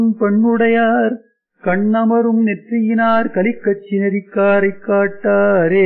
பெண்ணுடையார் கண்ணமரும் நெற்றியினார் கலிக்கச்சி நெறிக்காரைக் காட்டாரே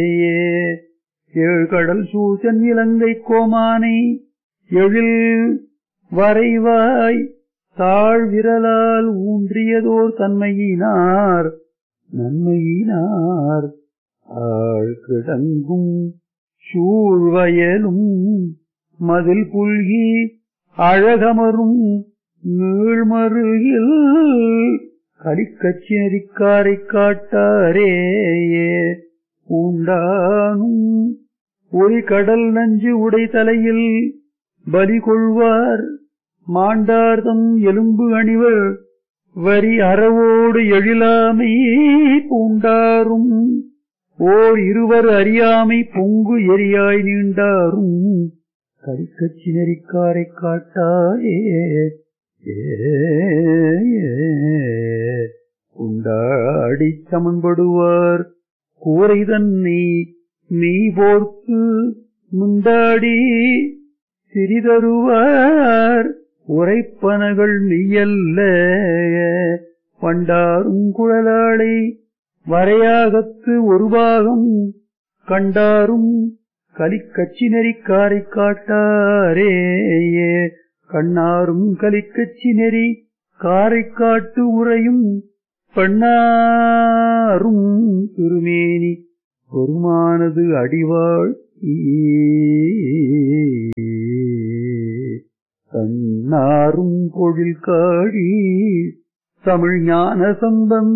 ஏழ்கடல் Susan இலங்கை கோமானை எழில் வரைவாய் தாழ் விரலால் ஊன்றியதோர் தன்மையினார் நன்மையினார் ஆழ் கிடங்கும் சூழ்வயலும் மதில் புல்கி அழகமரும் நீழ்மருகில் கலிக்கச்சி நெறிக்காரைக் காட்டாரேயே உண்டானும் ஒரு கடல் நஞ்சு உடை தலையில் பலி கொள்வார் மாண்டார்தம் எலும்பு அணிவர் வரி அறவோடு எழிலாமை பூண்டாரும் ஓர் இருவர் அறியாமை பொங்கு எரியாய் நீண்டாரும் கரிக்கச்சி நெறிக்காரைக் காட்டாயே உண்டாடிச் சமன்படுவார் கூரை தன்னை நீ போர்த்து முந்தாடி சிறிதருவார் உரைப்பனகள் நீயல்ல பண்டாரும் குழலாளை வரையாகத்து ஒரு பாகம் கண்டாரும் கலிக்கச்சி நெறிக்காரைக் காட்டாரேயே கண்ணாரும் கலிக்கச்சி நெறி காரைக் காட்டு உரையும் பெண்ணாரும் திருமேனி பெருமானது அடிவாள் கண்ணாரும் பொழில் காழி தமிழ் ஞான சம்பந்த